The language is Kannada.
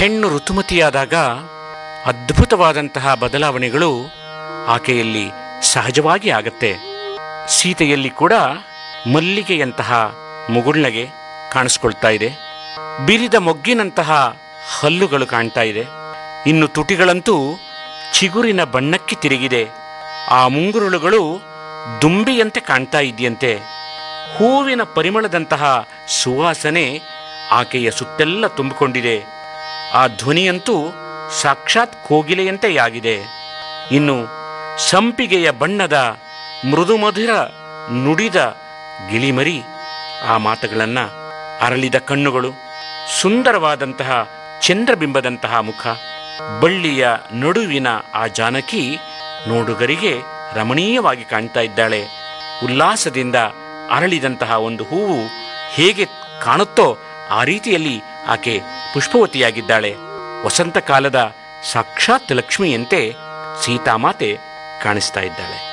ಹೆಣ್ಣು ಋತುಮತಿಯಾದಾಗ ಅದ್ಭುತವಾದಂತಹ ಬದಲಾವಣೆಗಳು ಆಕೆಯಲ್ಲಿ ಸಹಜವಾಗಿ ಆಗತ್ತೆ ಸೀತೆಯಲ್ಲಿ ಕೂಡ ಮಲ್ಲಿಗೆಯಂತಹ ಮುಗುಳ್ನಗೆ ಕಾಣಿಸ್ಕೊಳ್ತಾ ಇದೆ ಬಿರಿದ ಮೊಗ್ಗಿನಂತಹ ಹಲ್ಲುಗಳು ಕಾಣ್ತಾ ಇದೆ ಇನ್ನು ತುಟಿಗಳಂತೂ ಚಿಗುರಿನ ಬಣ್ಣಕ್ಕೆ ತಿರುಗಿದೆ ಆ ಮುಂಗುರುಳುಗಳು ದುಂಬಿಯಂತೆ ಕಾಣ್ತಾ ಇದೆಯಂತೆ ಹೂವಿನ ಪರಿಮಳದಂತಹ ಸುವಾಸನೆ ಆಕೆಯ ಸುತ್ತೆಲ್ಲ ತುಂಬಿಕೊಂಡಿದೆ ಆ ಧ್ವನಿಯಂತೂ ಸಾಕ್ಷಾತ್ ಕೋಗಿಲೆಯಂತೆಯಾಗಿದೆ ಇನ್ನು ಸಂಪಿಗೆಯ ಬಣ್ಣದ ಮೃದುಮಧುರ ನುಡಿದ ಗಿಳಿಮರಿ ಆ ಮಾತುಗಳನ್ನ ಅರಳಿದ ಕಣ್ಣುಗಳು ಸುಂದರವಾದಂತಹ ಚಂದ್ರಬಿಂಬದಂತಹ ಮುಖ ಬಳ್ಳಿಯ ನಡುವಿನ ಆ ಜಾನಕಿ ನೋಡುಗರಿಗೆ ರಮಣೀಯವಾಗಿ ಕಾಣ್ತಾ ಇದ್ದಾಳೆ ಉಲ್ಲಾಸದಿಂದ ಅರಳಿದಂತಹ ಒಂದು ಹೂವು ಹೇಗೆ ಕಾಣುತ್ತೋ ಆ ರೀತಿಯಲ್ಲಿ ಆಕೆ ಪುಷ್ಪವತಿಯಾಗಿದ್ದಾಳೆ ವಸಂತ ಕಾಲದ ಸಾಕ್ಷಾತ್ ಲಕ್ಷ್ಮಿಯಂತೆ ಸೀತಾಮಾತೆ ಕಾಣಿಸ್ತಾ ಇದ್ದಾಳೆ